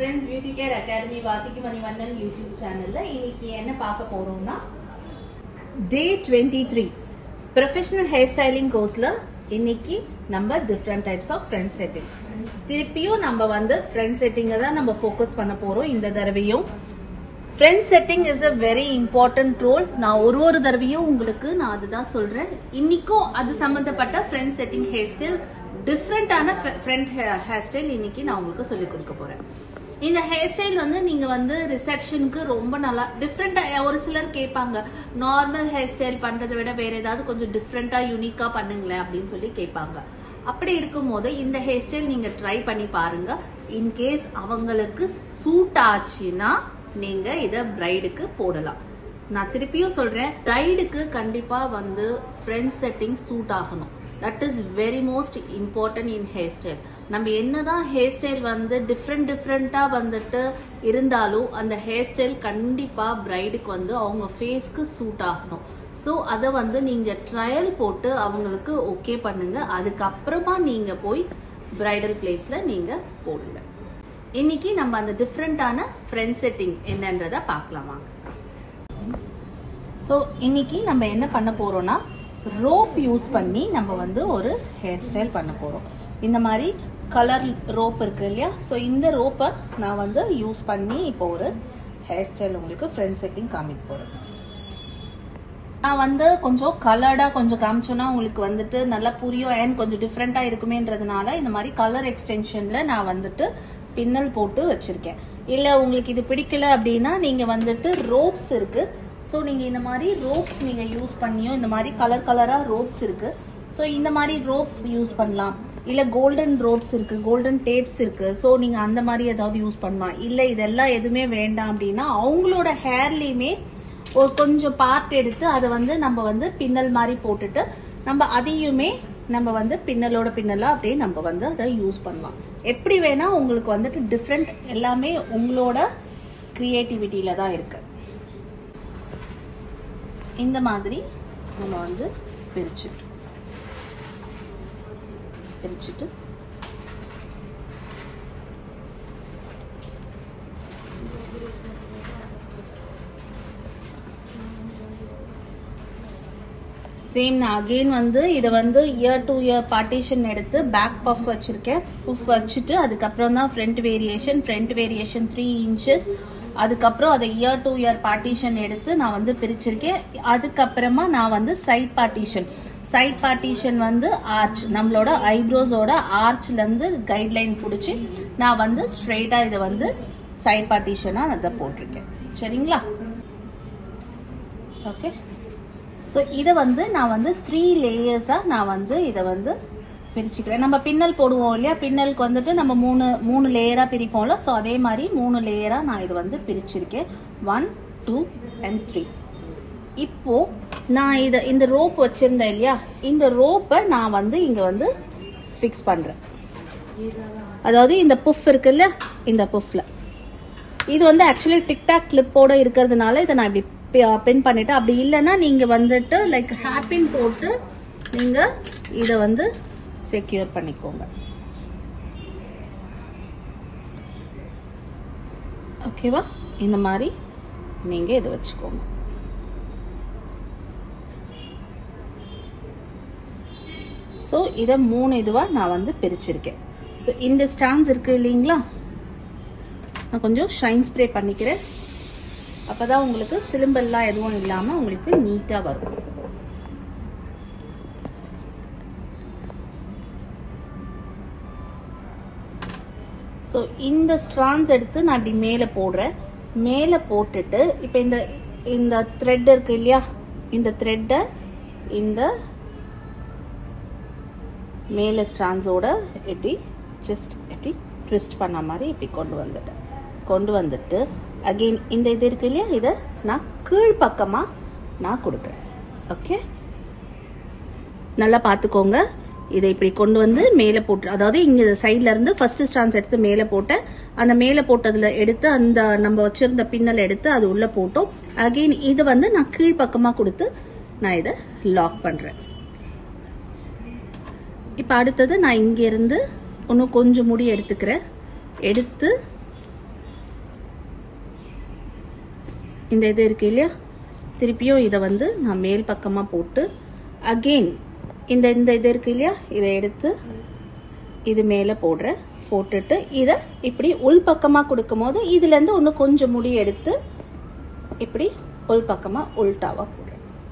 friends beauty care academy வாசிக்கு Manivannan YouTube சேனல்ல இன்னைக்கு என்ன பார்க்க போறோம்னா day twenty three professional hair styling கோர்ஸ்ல இன்னைக்கு நம்ம different types of front setting திருப்பியும் நம்ம வந்து ஃப்ரண்ட் செட்டிங்கை தான் நம்ம ஃபோக்கஸ் பண்ண போறோம் இந்த தடவையும் front setting is a very important role நான் ஒரு ஒரு தடவையும் உங்களுக்கு நான் அதுதான் சொல்றேன் இன்னைக்கும் அது சம்பந்தப்பட்ட ஃப்ரண்ட் செட்டிங் ஹேர் ஸ்டைல் டிஃப்ரெண்டான ஃப்ரண்ட் ஹேர் ஸ்டைல் இன்னைக்கு நான் உங்களுக்கு சொல்லிக் கொடுக்க போறேன் இந்த ஹேர் ஸ்டைல் வந்து நீங்க வந்து ரிசப்ஷனுக்கு ரொம்ப நல்லா டிஃப்ரெண்டா ஒரு சிலர் கேட்பாங்க நார்மல் ஹேர் ஸ்டைல் பண்றதை விட வேற ஏதாவது கொஞ்சம் டிஃப்ரெண்டா யூனிக்கா பண்ணுங்களேன் அப்படின்னு சொல்லி கேட்பாங்க அப்படி இருக்கும்போது இந்த ஹேர் ஸ்டைல் நீங்க ட்ரை பண்ணி பாருங்க இன்கேஸ் அவங்களுக்கு சூட் ஆச்சுன்னா நீங்க இத பிரைடுக்கு போடலாம் நான் திருப்பியும் சொல்றேன் பிரைடுக்கு கண்டிப்பா வந்து ஃப்ரண்ட் செட்டிங் சூட் ஆகணும் that is very most important in hair style நம்ம என்னதான் ஹேர் ஸ்டைல் வந்து டிஃப்ரெண்ட் டிஃப்ரெண்டா வந்துட்டு இருந்தாலும் அந்த ஹேர் ஸ்டைல் கண்டிப்பா பிரைடுக்கு வந்து அவங்க ஃபேஸ்க்கு சூட் ஆகணும் ஸோ அதை வந்து நீங்க ட்ரையல் போட்டு அவங்களுக்கு ஓகே பண்ணுங்க அதுக்கப்புறமா நீங்க போய் பிரைடல் பிளேஸ்ல நீங்க போடுங்க இன்னைக்கு நம்ம அந்த டிஃப்ரெண்டான ஃப்ரண்ட் செட்டிங் என்னன்றத பார்க்கலாம் வாங்க ஸோ இன்னைக்கு நம்ம என்ன பண்ண போறோம்னா ரோப் யூஸ் பண்ணி நம்ம வந்து ஒரு ஹேர் ஸ்டைல் பண்ண போறோம் இந்த மாதிரி கலர் ரோப் இருக்கு இல்லையா ஸோ இந்த ரோப்பை நான் வந்து யூஸ் பண்ணி இப்போ ஒரு ஹேர் ஸ்டைல் உங்களுக்கு ஃப்ரண்ட் செட்டிங் காமிக்க போறேன் நான் வந்து கொஞ்சம் கலர்டா கொஞ்சம் காமிச்சோன்னா உங்களுக்கு வந்துட்டு நல்லா புரியும் அண்ட் கொஞ்சம் டிஃப்ரெண்டா இருக்குமேன்றதுனால இந்த மாதிரி கலர் எக்ஸ்டென்ஷன்ல நான் வந்துட்டு பின்னல் போட்டு வச்சிருக்கேன் இல்ல உங்களுக்கு இது பிடிக்கல அப்படின்னா நீங்க வந்துட்டு ரோப்ஸ் இருக்கு ஸோ நீங்க இந்த மாதிரி ரோப்ஸ் நீங்க யூஸ் பண்ணியோ இந்த மாதிரி கலர் கலரா ரோப்ஸ் இருக்கு ஸோ இந்த மாதிரி ரோப்ஸ் யூஸ் பண்ணலாம் இல்ல கோல்டன் ரோப்ஸ் இருக்கு கோல்டன் டேப்ஸ் இருக்கு ஸோ நீங்க அந்த மாதிரி ஏதாவது யூஸ் பண்ணலாம் இல்ல இதெல்லாம் எதுவுமே வேண்டாம் அப்படின்னா அவங்களோட ஹேர்லயுமே ஒரு கொஞ்சம் பார்ட் எடுத்து அதை வந்து நம்ம வந்து பின்னல் மாதிரி போட்டுட்டு நம்ம அதையுமே நம்ம வந்து பின்னலோட பின்னலா அப்படியே நம்ம வந்து அதை யூஸ் பண்ணலாம் எப்படி வேணா உங்களுக்கு வந்துட்டு டிஃப்ரெண்ட் எல்லாமே உங்களோட கிரியேட்டிவிட்டியில தான் இருக்கு இந்த மாதிரி நம்ம வந்து பிரிச்சுட்டு பிரிச்சுட்டு சேம் நான் அகெயின் வந்து இதை வந்து இயர் டு இயர் பார்ட்டிஷன் எடுத்து பேக் பஃப் வச்சிருக்கேன் புஃப் வச்சுட்டு அதுக்கப்புறம் தான் front variation front variation three inches அதுக்கப்புறம் அதை இயர் டு இயர் பார்ட்டிஷன் எடுத்து நான் வந்து பிரிச்சிருக்கேன் அதுக்கப்புறமா நான் வந்து சைட் பார்ட்டிஷன் சைட் பார்ட்டிஷன் வந்து ஆர்ச் நம்மளோட ஐப்ரோஸோட ஆர்ச்ல இருந்து கைட்லைன் பிடிச்சி நான் வந்து ஸ்ட்ரெயிட்டா இதை வந்து சைட் பார்ட்டிஷனா அதை போட்டிருக்கேன் சரிங்களா ஓகே ஸோ இதை வந்து நான் வந்து த்ரீ லேயர்ஸாக நான் வந்து இதை வந்து பிரிச்சுக்கிறேன் நம்ம பின்னல் போடுவோம் இல்லையா பின்னலுக்கு வந்துட்டு நம்ம மூணு மூணு லேயராக பிரிப்போம்ல ஸோ அதே மாதிரி மூணு லேயராக நான் இது வந்து பிரிச்சிருக்கேன் ஒன் டூ அண்ட் த்ரீ இப்போ நான் இதை இந்த ரோப் வச்சிருந்தேன் இல்லையா இந்த ரோப்பை நான் வந்து இங்கே வந்து ஃபிக்ஸ் பண்ணுறேன் அதாவது இந்த புஃப் இருக்குல்ல இந்த புஃப்ல இது வந்து ஆக்சுவலி டிக்டாக் கிளிப்போட இருக்கிறதுனால இதை நான் இப்படி பின் பண்ணிட்டு அப்படி இல்லைன்னா நீங்க வந்துட்டு லைக் ஹேப்பின் போட்டு நீங்க இத வந்து செக்யூர் பண்ணிக்கோங்க ஓகேவா இந்த மாதிரி நீங்க இதை வச்சுக்கோங்க ஸோ இதை மூணு இதுவாக நான் வந்து பிரிச்சிருக்கேன் ஸோ இந்த ஸ்டாண்ட்ஸ் இருக்கு இல்லைங்களா நான் கொஞ்சம் ஷைன் ஸ்ப்ரே பண்ணிக்கிறேன் அப்பதான் உங்களுக்கு சிலிம்பெல்லாம் எதுவும் இல்லாம உங்களுக்கு நீட்டா வரும் ஸோ இந்த ஸ்ட்ரான்ஸ் எடுத்து நான் இப்படி மேலே போடுறேன் மேலே போட்டுட்டு இப்போ இந்த இந்த த்ரெட் இருக்கு இல்லையா இந்த த்ரெட்டை இந்த மேலே ஸ்ட்ரான்ஸோட இப்படி ஜஸ்ட் இப்படி ட்விஸ்ட் பண்ண மாதிரி இப்படி கொண்டு வந்துட்டேன் கொண்டு வந்துட்டு அகெயின் இந்த இது இருக்கு இல்லையா இதை நான் கீழ் பக்கமாக நான் கொடுக்குறேன் ஓகே நல்லா பார்த்துக்கோங்க இதை இப்படி கொண்டு வந்து மேலே போட்டு அதாவது இங்கே சைட்ல இருந்து ஃபர்ஸ்ட் ஸ்டான்ஸ் எடுத்து மேலே போட்டு அந்த மேலே போட்டதுல எடுத்து அந்த நம்ம வச்சிருந்த பின்னல் எடுத்து அது உள்ள போட்டோம் அகெயின் இது வந்து நான் கீழ் பக்கமாக கொடுத்து நான் இதை லாக் பண்ணுறேன் இப்போ அடுத்தது நான் இங்கேருந்து இன்னும் கொஞ்சம் முடி எடுத்துக்கிறேன் எடுத்து இந்த இது இருக்கு இல்லையா திருப்பியும் இதை வந்து நான் மேல் பக்கமாக போட்டு அகெயின் இந்த இந்த இது இருக்கு இல்லையா இதை எடுத்து இது மேலே போடுறேன் போட்டுட்டு இதை இப்படி உள் பக்கமாக கொடுக்கும் போது இதுலேருந்து ஒன்று கொஞ்சம் முடி எடுத்து இப்படி உள் பக்கமாக உள்டாவாக போடுறேன்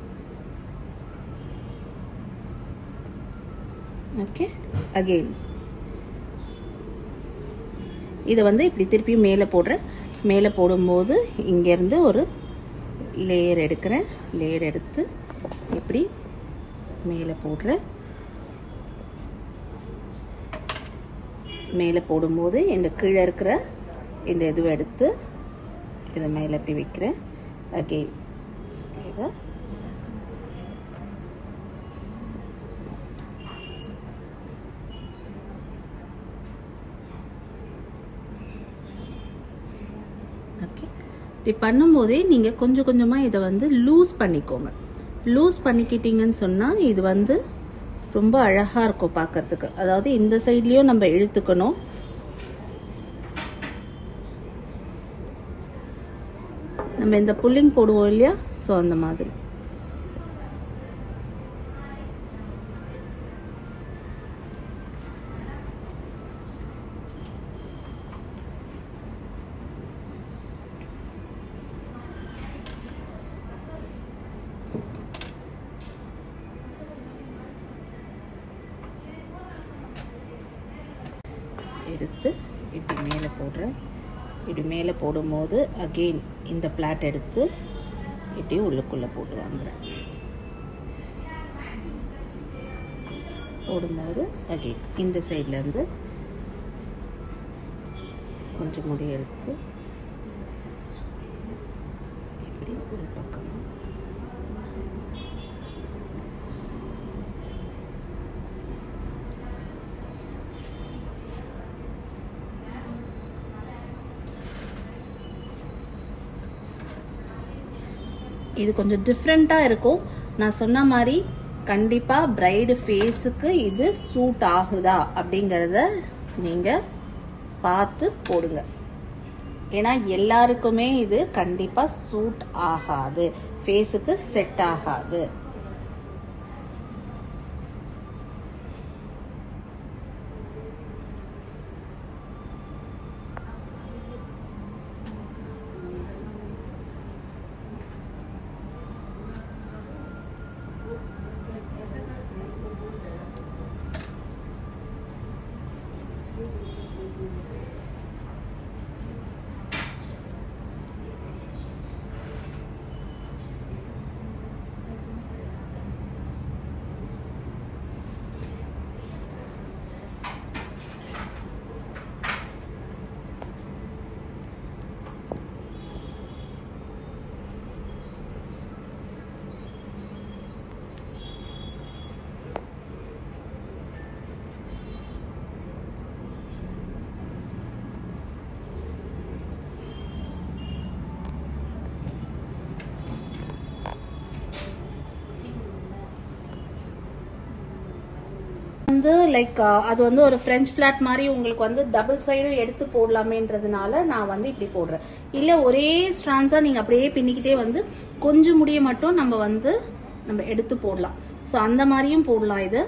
ஓகே அகெயின் இதை வந்து இப்படி திருப்பி மேலே போடுறேன் மேலே போடும்போது இங்கேருந்து ஒரு லேயர் எடுக்கிறேன் லேயர் எடுத்து இப்படி மேலே போடுறேன் மேலே போடும்போது இந்த கீழே இருக்கிற இந்த இதுவை எடுத்து இதை மேலே இப்படி வைக்கிறேன் அகெயின் இதை ஓகே இப்படி பண்ணும்போதே நீங்கள் கொஞ்சம் கொஞ்சமாக இதை வந்து லூஸ் பண்ணிக்கோங்க லூஸ் பண்ணிக்கிட்டீங்கன்னு சொன்னால் இது வந்து ரொம்ப அழகாக இருக்கும் பார்க்கறதுக்கு அதாவது இந்த சைட்லேயும் நம்ம இழுத்துக்கணும் நம்ம இந்த புல்லிங் போடுவோம் இல்லையா ஸோ அந்த மாதிரி எடுத்து இப்படி மேலே போடுறேன் இப்படி மேலே போடும்போது அகெயின் இந்த பிளாட் எடுத்து இப்படி உள்ளுக்குள்ளே போட்டு வாங்குறேன் போடும்போது அகெயின் இந்த சைட்லேருந்து கொஞ்சம் முடி எடுத்து இப்படி ஒரு பக்கமாக இது கொஞ்சம் டிஃப்ரெண்ட்டாக இருக்கும் நான் சொன்ன மாதிரி கண்டிப்பாக பிரைடு ஃபேஸுக்கு இது சூட் ஆகுதா அப்படிங்கிறத நீங்கள் பார்த்து போடுங்க ஏன்னா எல்லாருக்குமே இது கண்டிப்பாக சூட் ஆகாது ஃபேஸுக்கு செட் ஆகாது வந்து லைக் அது வந்து ஒரு ஃப்ரெஞ்ச் பிளாட் மாதிரி உங்களுக்கு வந்து டபுள் சைடும் எடுத்து போடலாமேன்றதுனால நான் வந்து இப்படி போடுறேன் இல்லை ஒரே ஸ்ட்ரான்ஸாக நீங்கள் அப்படியே பின்னிக்கிட்டே வந்து கொஞ்சம் முடிய மட்டும் நம்ம வந்து நம்ம எடுத்து போடலாம் ஸோ அந்த மாதிரியும் போடலாம் இது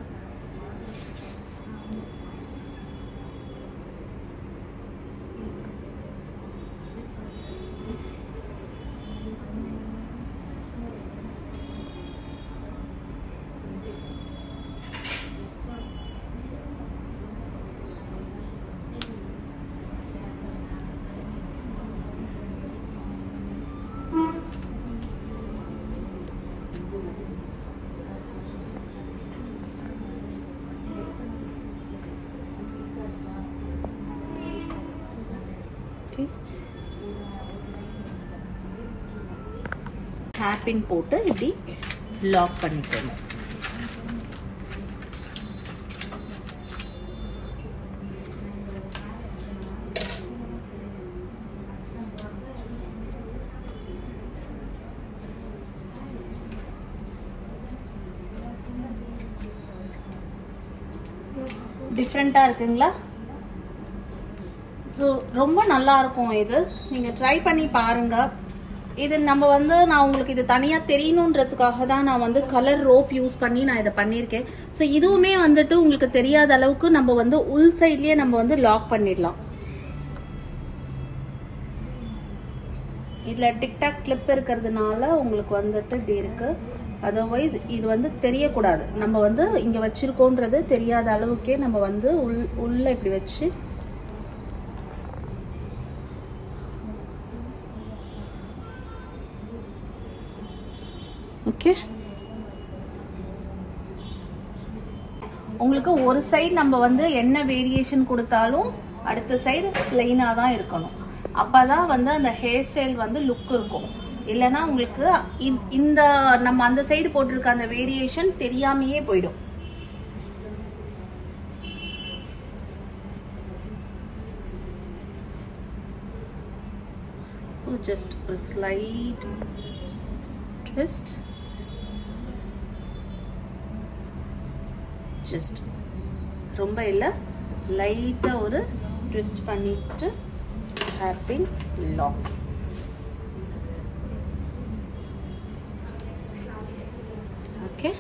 ஓகே ஹேர்பின் போட்டு இப்படி லாக் பண்ணிக்கணும் டிஃப்ரெண்ட்டாக இருக்குங்களா ஸோ ரொம்ப நல்லா இருக்கும் இது நீங்கள் ட்ரை பண்ணி பாருங்க இது நம்ம வந்து நான் உங்களுக்கு இது தனியாக தெரியணுன்றதுக்காக தான் நான் வந்து கலர் ரோப் யூஸ் பண்ணி நான் இதை பண்ணியிருக்கேன் ஸோ இதுவுமே வந்துட்டு உங்களுக்கு தெரியாத அளவுக்கு நம்ம வந்து உள் சைட்லேயே நம்ம வந்து லாக் பண்ணிடலாம் இதில் டிக்டாக் கிளிப் இருக்கிறதுனால உங்களுக்கு வந்துட்டு இப்படி இருக்கு அதர்வைஸ் இது வந்து தெரியக்கூடாது நம்ம வந்து இங்கே வச்சிருக்கோன்றது தெரியாத அளவுக்கே நம்ம வந்து உள் உள்ள இப்படி வச்சு ஓகே உங்களுக்கு ஒரு சைடு நம்ம வந்து என்ன வேரியேஷன் கொடுத்தாலும் அடுத்த சைடு பிளெயினாக தான் இருக்கணும் அப்பதான் வந்து அந்த ஹேர் ஸ்டைல் வந்து லுக் இருக்கும் இல்லைன்னா உங்களுக்கு இ- இந்த நம்ம அந்த சைடு போட்டிருக்க அந்த வேரியேஷன் தெரியாமையே போயிடும் ஸோ ஜஸ்ட் ஒரு ஸ்லைட் ட்விஸ்ட் ஜஸ்ட் ரொம்ப இல்லை லைட்டாக ஒரு ட்விஸ்ட் பண்ணிட்டு ஹேப்பிங் லாக் ஓகே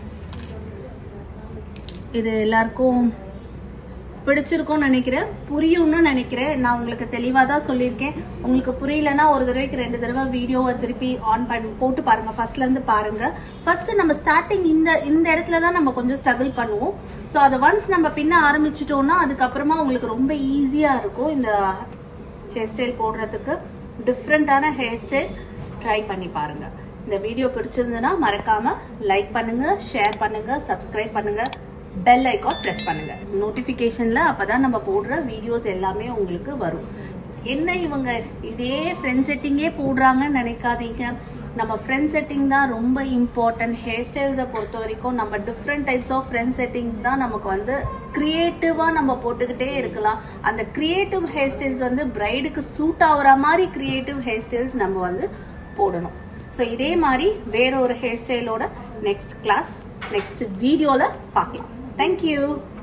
இது எல்லாருக்கும் பிடிச்சிருக்கும்னு நினைக்கிறேன் புரியும்னு நினைக்கிறேன் நான் உங்களுக்கு தெளிவாக தான் சொல்லியிருக்கேன் உங்களுக்கு புரியலன்னா ஒரு தடவைக்கு ரெண்டு தடவை வீடியோவை திருப்பி ஆன் பண்ணி போட்டு பாருங்க ஃபர்ஸ்ட்ல இருந்து பாருங்க ஃபர்ஸ்ட் நம்ம ஸ்டார்டிங் இந்த இந்த இடத்துல தான் நம்ம கொஞ்சம் ஸ்ட்ரகிள் பண்ணுவோம் ஸோ அதை ஒன்ஸ் நம்ம பின்ன ஆரம்பிச்சிட்டோம்னா அதுக்கப்புறமா உங்களுக்கு ரொம்ப ஈஸியா இருக்கும் இந்த ஹேர் ஸ்டைல் போடுறதுக்கு டிஃப்ரெண்ட்டான ஹேர் ஸ்டைல் ட்ரை பண்ணி பாருங்க இந்த வீடியோ பிடிச்சிருந்ததுன்னா மறக்காம லைக் பண்ணுங்க ஷேர் பண்ணுங்க சப்ஸ்கிரைப் பண்ணுங்க பெல் ஐக்கான் ப்ரெஸ் பண்ணுங்க நோட்டிஃபிகேஷன்ல அப்பதான் நம்ம போடுற வீடியோஸ் எல்லாமே உங்களுக்கு வரும் என்ன இவங்க இதே ஃப்ரெண்ட் செட்டிங்கே போடுறாங்கன்னு நினைக்காதீங்க நம்ம ஃப்ரெண்ட் செட்டிங் தான் ரொம்ப இம்பார்ட்டன்ட் ஹேர் ஸ்டைல்ஸை பொறுத்த வரைக்கும் நம்ம different types of front settings தான் நமக்கு வந்து கிரியேட்டிவாக நம்ம போட்டுக்கிட்டே இருக்கலாம் அந்த கிரியேட்டிவ் ஹேர் ஸ்டைல்ஸ் வந்து பிரைடுக்கு சூட் ஆகுற மாதிரி கிரியேட்டிவ் ஹேர் ஸ்டைல்ஸ் நம்ம வந்து போடணும் ஸோ இதே மாதிரி வேற ஒரு ஹேர் ஸ்டைலோட நெக்ஸ்ட் கிளாஸ் நெக்ஸ்ட் வீடியோவில் பார்க்கலாம் தேங்க்யூ